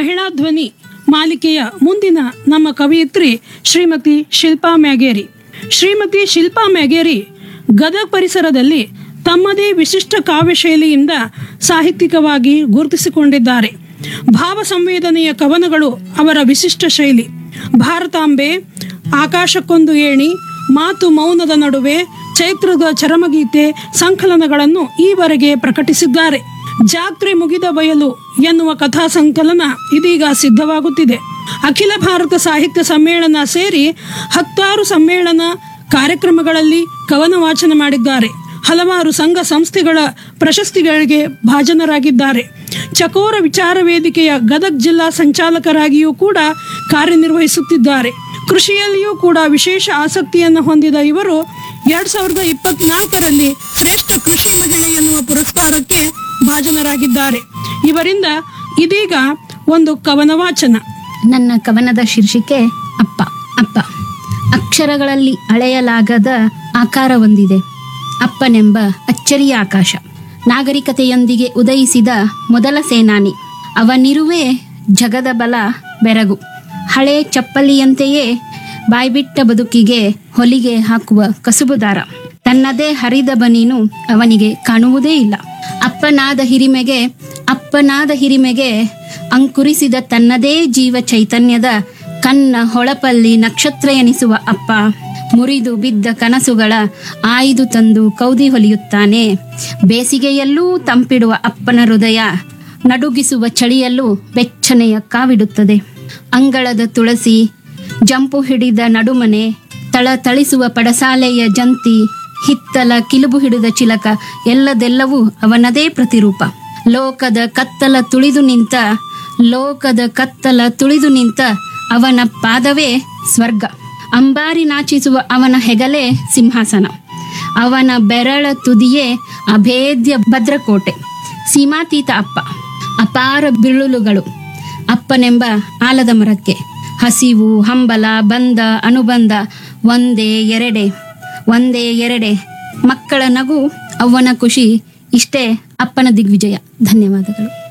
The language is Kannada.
ಮಹಿಳಾ ಧ್ವನಿ ಮಾಲಿಕೆಯ ಮುಂದಿನ ನಮ್ಮ ಕವಯಿತ್ರಿ ಶ್ರೀಮತಿ ಶಿಲ್ಪಾ ಮ್ಯಾಗೇರಿ ಶ್ರೀಮತಿ ಶಿಲ್ಪಾ ಮ್ಯಾಗೇರಿ ಗದಗ ಪರಿಸರದಲ್ಲಿ ತಮ್ಮದೇ ವಿಶಿಷ್ಟ ಕಾವ್ಯ ಶೈಲಿಯಿಂದ ಸಾಹಿತ್ಯಿಕವಾಗಿ ಗುರುತಿಸಿಕೊಂಡಿದ್ದಾರೆ ಭಾವ ಸಂವೇದನೆಯ ಕವನಗಳು ಅವರ ವಿಶಿಷ್ಟ ಶೈಲಿ ಭಾರತಾಂಬೆ ಆಕಾಶಕ್ಕೊಂದು ಏಣಿ ಮಾತು ಮೌನದ ನಡುವೆ ಚೈತ್ರದ ಚರಮಗೀತೆ ಸಂಕಲನಗಳನ್ನು ಈವರೆಗೆ ಪ್ರಕಟಿಸಿದ್ದಾರೆ ಜಾತ್ರೆ ಮುಗಿದ ಬಯಲು ಎನ್ನುವ ಕಥಾ ಸಂಕಲನ ಇದೀಗ ಸಿದ್ಧವಾಗುತ್ತಿದೆ ಅಖಿಲ ಭಾರತ ಸಾಹಿತ್ಯ ಸಮ್ಮೇಳನ ಸೇರಿ ಹತ್ತಾರು ಸಮ್ಮೇಳನ ಕಾರ್ಯಕ್ರಮಗಳಲ್ಲಿ ಕವನ ವಾಚನ ಮಾಡಿದ್ದಾರೆ ಹಲವಾರು ಸಂಘ ಸಂಸ್ಥೆಗಳ ಪ್ರಶಸ್ತಿಗಳಿಗೆ ಭಾಜನರಾಗಿದ್ದಾರೆ ಚಕೋರ ವಿಚಾರ ವೇದಿಕೆಯ ಗದಗ್ ಜಿಲ್ಲಾ ಸಂಚಾಲಕರಾಗಿಯೂ ಕೂಡ ಕಾರ್ಯನಿರ್ವಹಿಸುತ್ತಿದ್ದಾರೆ ಕೃಷಿಯಲ್ಲಿಯೂ ಕೂಡ ವಿಶೇಷ ಆಸಕ್ತಿಯನ್ನು ಹೊಂದಿದ ಇವರು ಎರಡ್ ಸಾವಿರದ ಇಪ್ಪತ್ನಾಲ್ಕರಲ್ಲಿ ಶ್ರೇಷ್ಠ ಕೃಷಿ ಮಹಿಳೆ ಎನ್ನುವ ಪುರಸ್ಕಾರಕ್ಕೆ ಭಾಜನರಾಗಿದ್ದಾರೆ ಇವರಿಂದ ಇದೀಗ ಒಂದು ಕವನ ವಾಚನ ನನ್ನ ಕವನದ ಶೀರ್ಷಿಕೆ ಅಪ್ಪ ಅಪ್ಪ ಅಕ್ಷರಗಳಲ್ಲಿ ಅಳೆಯಲಾಗದ ಆಕಾರ ಹೊಂದಿದೆ ಅಪ್ಪನೆಂಬ ಅಚ್ಚರಿಯ ಆಕಾಶ ನಾಗರಿಕತೆಯೊಂದಿಗೆ ಉದಯಿಸಿದ ಮೊದಲ ಸೇನಾನಿ ಅವನಿರುವೆ ಜಗದ ಬಲ ಬೆರಗು ಹಳೆ ಚಪ್ಪಲಿಯಂತೆಯೇ ಬಾಯ್ಬಿಟ್ಟ ಬದುಕಿಗೆ ಹೊಲಿಗೆ ಹಾಕುವ ಕಸುಬುದಾರ ತನ್ನದೇ ಹರಿದ ಬನೀನು ಅವನಿಗೆ ಕಾಣುವುದೇ ಇಲ್ಲ ಅಪ್ಪನಾದ ಹಿರಿಮೆಗೆ ಅಪ್ಪನಾದ ಹಿರಿಮೆಗೆ ಅಂಕುರಿಸಿದ ತನ್ನದೇ ಜೀವ ಚೈತನ್ಯದ ಕನ್ನ ಹೊಳಪಲ್ಲಿ ನಕ್ಷತ್ರ ಎನಿಸುವ ಅಪ್ಪ ಮುರಿದು ಬಿದ್ದ ಕನಸುಗಳ ಆಯ್ದು ತಂದು ಕೌದಿ ಹೊಲಿಯುತ್ತಾನೆ ಬೇಸಿಗೆಯಲ್ಲೂ ತಂಪಿಡುವ ಅಪ್ಪನ ಹೃದಯ ನಡುಗಿಸುವ ಚಳಿಯಲ್ಲೂ ಬೆಚ್ಚನೆಯ ಕಾವಿಡುತ್ತದೆ ಅಂಗಳದ ತುಳಸಿ ಜಂಪು ಹಿಡಿದ ನಡುಮನೆ ತಳ ತಳಿಸುವ ಪಡಸಾಲೆಯ ಜಂತಿ ಹಿತ್ತಲ ಕಿಲುಬು ಹಿಡಿದ ಚಿಲಕ ಎಲ್ಲದೆಲ್ಲವೂ ಅವನದೇ ಪ್ರತಿರೂಪ ಲೋಕದ ಕತ್ತಲ ತುಳಿದು ನಿಂತ ಲೋಕದ ಕತ್ತಲ ತುಳಿದು ನಿಂತ ಅವನ ಪಾದವೇ ಸ್ವರ್ಗ ಅಂಬಾರಿ ನಾಚಿಸುವ ಅವನ ಹೆಗಲೇ ಸಿಂಹಾಸನ ಅವನ ಬೆರಳ ತುದಿಯೇ ಅಭೇದ್ಯ ಭದ್ರಕೋಟೆ ಸೀಮಾತೀತ ಅಪ್ಪ ಅಪಾರ ಬಿರುಳುಗಳು ಅಪ್ಪನೆಂಬ ಆಲದ ಮರಕ್ಕೆ ಹಸಿವು ಹಂಬಲ ಬಂದ ಅನುಬಂಧ ಒಂದೇ ಎರಡೆ ಒಂದೇ ಎರಡೆ ಮಕ್ಕಳ ನಗು ಅವ್ವನ ಖುಷಿ ಇಷ್ಟೇ ಅಪ್ಪನ ದಿಗ್ವಿಜಯ ಧನ್ಯವಾದಗಳು